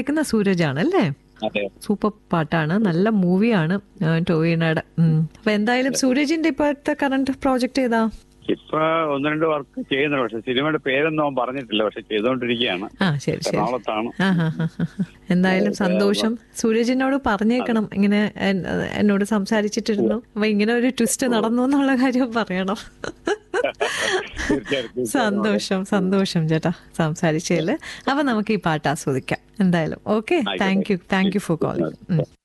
പാടിയേക്കുന്ന സൂരജാണ് അല്ലേ അതെ സൂപ്പർ പാട്ടാണ് നല്ല മൂവിയാണ് ടോയിനയുടെ അപ്പൊ എന്തായാലും സൂരജിന്റെ ഇപ്പോഴത്തെ കറണ്ട് പ്രോജക്റ്റ് ഏതാ ഇപ്പൊ ഒന്ന് രണ്ട് വർക്ക് ചെയ്യുന്നുണ്ട് പക്ഷെ സിനിമയുടെ പേരൊന്നും അവൻ പറഞ്ഞിട്ടില്ല പക്ഷെ ചെയ്തുകൊണ്ടിരിക്കുകയാണ് ആ ശരി ശരി എറണാകുളത്താണ് ആ ഹാ ഹാ ഹാ. എന്തായാലും സന്തോഷം സൂരജിനോട് പറഞ്ഞേക്കണം ഇങ്ങനെ എൻ- എന്നോട് സംസാരിച്ചിട്ടിരുന്നു അപ്പൊ ഇങ്ങനെ ഒരു ട്വിസ്റ്റ് നടന്നു എന്നുള്ള കാര്യം പറയണം തീർച്ചയായിട്ടും സന്തോഷം സന്തോഷം ചേട്ടാ സംസാരിച്ചതില് അപ്പൊ നമുക്ക് ഈ പാട്ട് ആസ്വദിക്കാം എന്തായാലും okay thank you thank you for calling